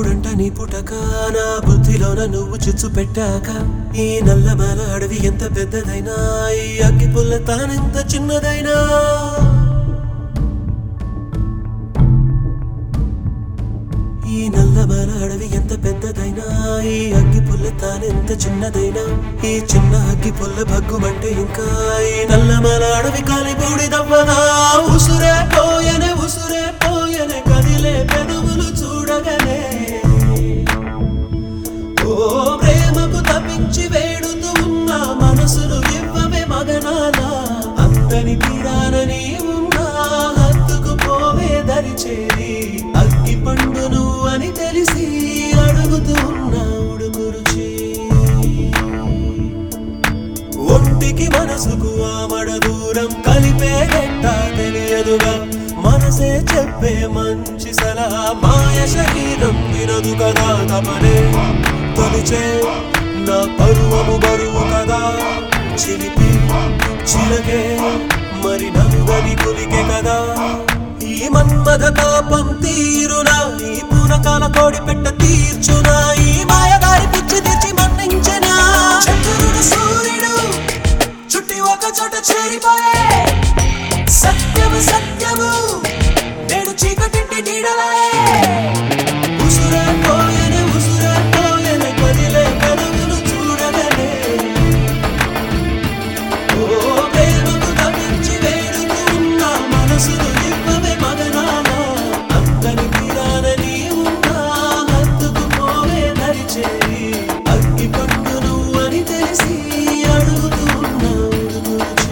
ఎప్పుడంట నీ పుటక నా బుద్ధిలోన నువ్వు చిచ్చు పెట్టాక ఈ నల్లమల అడవి ఎంత పెద్దదైనా ఈ అగ్గి పుల్ల తానెంత చిన్నదైనా ఈ నల్లమల అడవి ఎంత పెద్దదైనా ఈ అగ్గి పుల్ల తానెంత చిన్నదైనా ఈ చిన్న అగ్గి పుల్ల భగ్గుమంటే ఇంకా ఈ నల్లమల అడవి కాలి బూడిదవ్వదా ఉసురే పోయనే ఉసురే పోయనే కదిలే పెదవులు చూడగనే ఓ ప్రేమకు తప్పించి వేడుతూ ఉన్న మనసులు ఇవ్వవే మగనాల అంతని తీరాన నీ ఉన్నా హత్తుకు పోవే దరి చేరి అగ్గి పండు నువ్వు అని తెలిసి అడుగుతూ ఉన్నా ఉడుకు రుచి ఒంటికి మనసుకు ఆమడ దూరం కలిపే గట్ట తెలియదుగా మనసే చెప్పే మంచి సలహా మాయ శరీరం వినదు కదా తమనే తొలిచే నా పరువము బరువు కదా చిలిపి చిలకే మరి నలుగని కులికే కదా ఈ మన్మథ తాపం తీరునా ఈ పూనకాల కోడి పెట్ట తీర్చునా ఈ మాయదారి పుచ్చి తెచ్చి మన్నించనా చంద్రుడు సూర్యుడు చుట్టి ఒక చోట చేరిపోయే సత్యము సత్యము నేడు చీకటింటి నీడలే ఉసురే పోయనే ఉసురే పోయనే కదిలే కనుగులు చూడగనే ఓ ప్రేమకు తప్పించి వేడుతూ ఉన్న మనసును ఇవ్వవే మగనాల అంతని తీరాన నీ ఉన్నా హత్తుకు పోవే నరిచేరి అగ్గి పండు నువ్వని తెలిసి అడుగుతూ ఉన్నా ఉడుకు రుచి.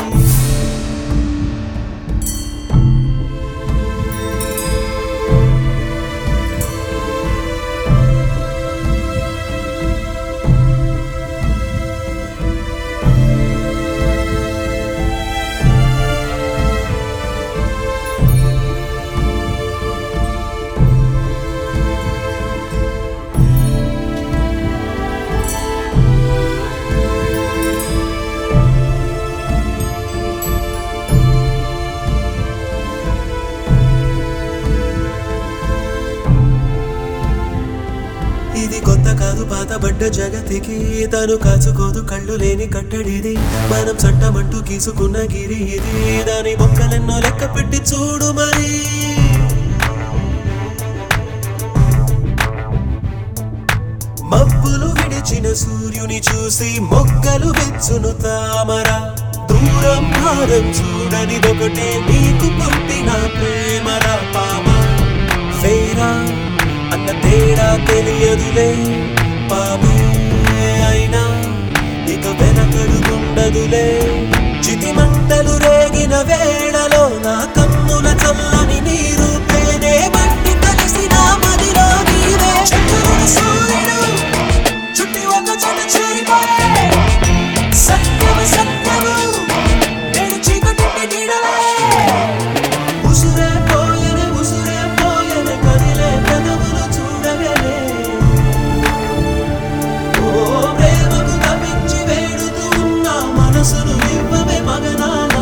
ఇది కొత్త కాదు పాతబడ్డ జగతికి తను కాచుకోదు కళ్ళు లేని కట్టడిది మనం చట్టమంటూ గీసుకున్న గిరి ఇది దాని మొక్కలెన్నో లెక్క పెట్టి చూడు మరి మబ్బులు విడిచిన సూర్యుని చూసి మొక్కలు వెచ్చును తామర దూరం భారం చూడనిదొకటే నీకు పుట్టిన ప్రేమరా పామ ఫేరా అన్న తేడా తెలియదులే పామే అయినా ఇక వెనకడుగుండదులే చితి మంటలు రేగిన వేళలో నా కన్నుల చల్లని నీరు పేనే మట్టి కలిసిన మదిలో నీవే చంద్రుడు సూర్యుడు చుట్టి ఒక చోట చేరిపోయే సత్యము సత్యము నేడు చీకటింటి నీడలే ఉసురే పోయనే ఉసురే పోయనే కదిలే పెదవులు చూడగలే ఓ ప్రేమకు తప్పించి వేడుతూ ఉన్న మనసును ఇవ్వవే మగనాల